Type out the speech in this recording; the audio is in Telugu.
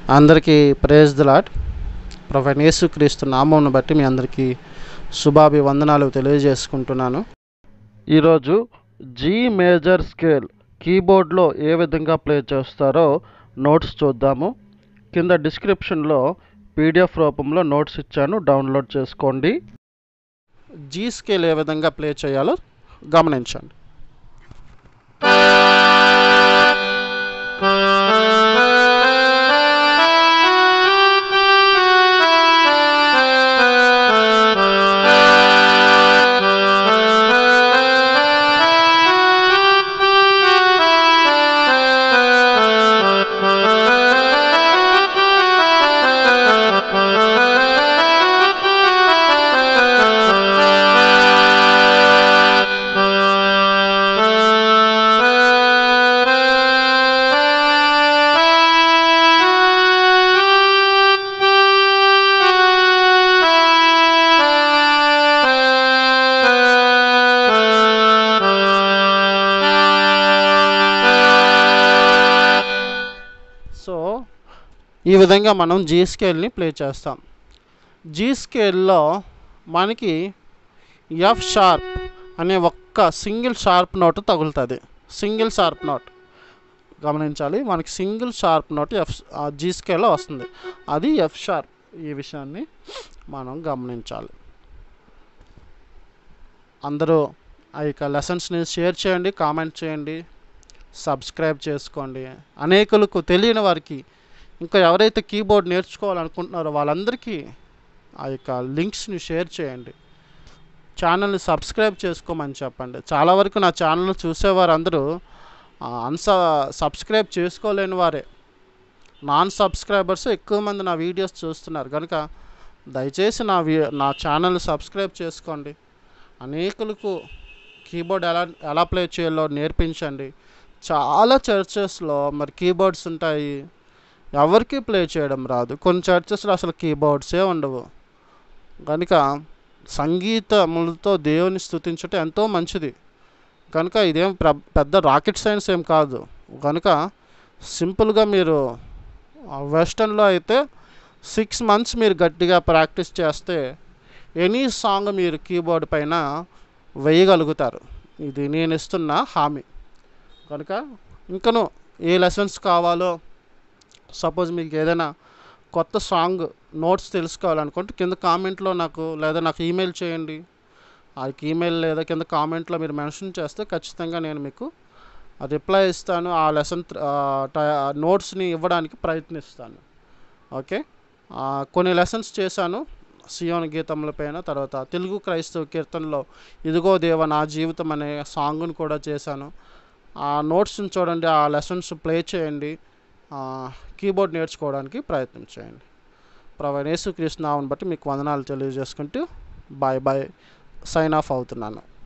అందరికీ ప్రేజ్ ద లాట్ ప్రొఫెట్ యేసుక్రీస్తు నామంను బట్టి మీ అందరికీ శుభాభివందనాలు తెలియజేసుకుంటున్నాను ఈరోజు జీ మేజర్ స్కేల్ కీబోర్డ్లో ఏ విధంగా ప్లే చేస్తారో నోట్స్ చూద్దాము కింద డిస్క్రిప్షన్లో పీడిఎఫ్ రూపంలో నోట్స్ ఇచ్చాను డౌన్లోడ్ చేసుకోండి జీ స్కేల్ ఏ విధంగా ప్లే చేయాలో గమనించండి సో ఈ విధంగా మనం జీ స్కేల్ని ప్లే చేస్తాం జీ స్కేల్లో మనకి ఎఫ్ షార్ప్ అనే ఒక్క సింగిల్ షార్ప్ నోట్ తగులుతుంది సింగిల్ షార్ప్ నోట్ గమనించాలి మనకి single sharp note F G స్కేల్లో వస్తుంది అది ఎఫ్ షార్ప్ ఈ విషయాన్ని మనం గమనించాలి అందరూ ఆ యొక్క లెసన్స్ని షేర్ చేయండి కామెంట్ చేయండి సబ్స్క్రైబ్ చేసుకోండి అనేకులకు తెలియని వారికి ఇంకా ఎవరైతే కీబోర్డ్ నేర్చుకోవాలనుకుంటున్నారో వాళ్ళందరికీ ఆ యొక్క లింక్స్ని షేర్ చేయండి ఛానల్ని సబ్స్క్రైబ్ చేసుకోమని చెప్పండి చాలా వరకు నా ఛానల్ చూసేవారు అందరూ అన్స సబ్స్క్రైబ్ చేసుకోలేని వారే నాన్ సబ్స్క్రైబర్స్ ఎక్కువ మంది నా వీడియోస్ చూస్తున్నారు కనుక దయచేసి నా వీ నా ఛానల్ని సబ్స్క్రైబ్ చేసుకోండి అనేకులకు కీబోర్డ్ ఎలా ఎలా ప్లే చేయాలో నేర్పించండి చాలా చర్చెస్లో మరి కీబోర్డ్స్ ఉంటాయి ఎవరికి ప్లే చేయడం రాదు కొన్ని చర్చెస్లో అసలు కీబోర్డ్సే ఉండవు కనుక సంగీతములతో దేవుని స్థుతించటం ఎంతో మంచిది కనుక ఇదేం ప్ర పెద్ద రాకెట్ సైన్స్ ఏం కాదు కనుక సింపుల్గా మీరు వెస్టర్న్లో అయితే సిక్స్ మంత్స్ మీరు గట్టిగా ప్రాక్టీస్ చేస్తే ఎనీ సాంగ్ మీరు కీబోర్డ్ పైన వేయగలుగుతారు ఇది నేను ఇస్తున్న హామీ కనుక ఇంకను ఏ లెసన్స్ కావాలో సపోజ్ మీకు ఏదైనా కొత్త సాంగ్ నోట్స్ తెలుసుకోవాలనుకుంటే కింద కామెంట్లో నాకు లేదా నాకు ఈమెయిల్ చేయండి ఆ ఈమెయిల్ లేదా కింద కామెంట్లో మీరు మెన్షన్ చేస్తే ఖచ్చితంగా నేను మీకు రిప్లై ఇస్తాను ఆ లెసన్ నోట్స్ని ఇవ్వడానికి ప్రయత్నిస్తాను ఓకే కొన్ని లెసన్స్ చేశాను సియోన్ గీతముల పైన తర్వాత తెలుగు క్రైస్తవ కీర్తనలో ఇదిగో దేవ నా జీవితం అనే సాంగ్ను కూడా చేశాను ఆ నోట్స్ని చూడండి ఆ లెసన్స్ ప్లే చేయండి కీబోర్డ్ నేర్చుకోవడానికి ప్రయత్నం చేయండి ప్రవీణ్ యేసుకృష్ణ బట్టి మీకు వందనాలు తెలియజేసుకుంటూ బాయ్ బాయ్ సైన్ ఆఫ్ అవుతున్నాను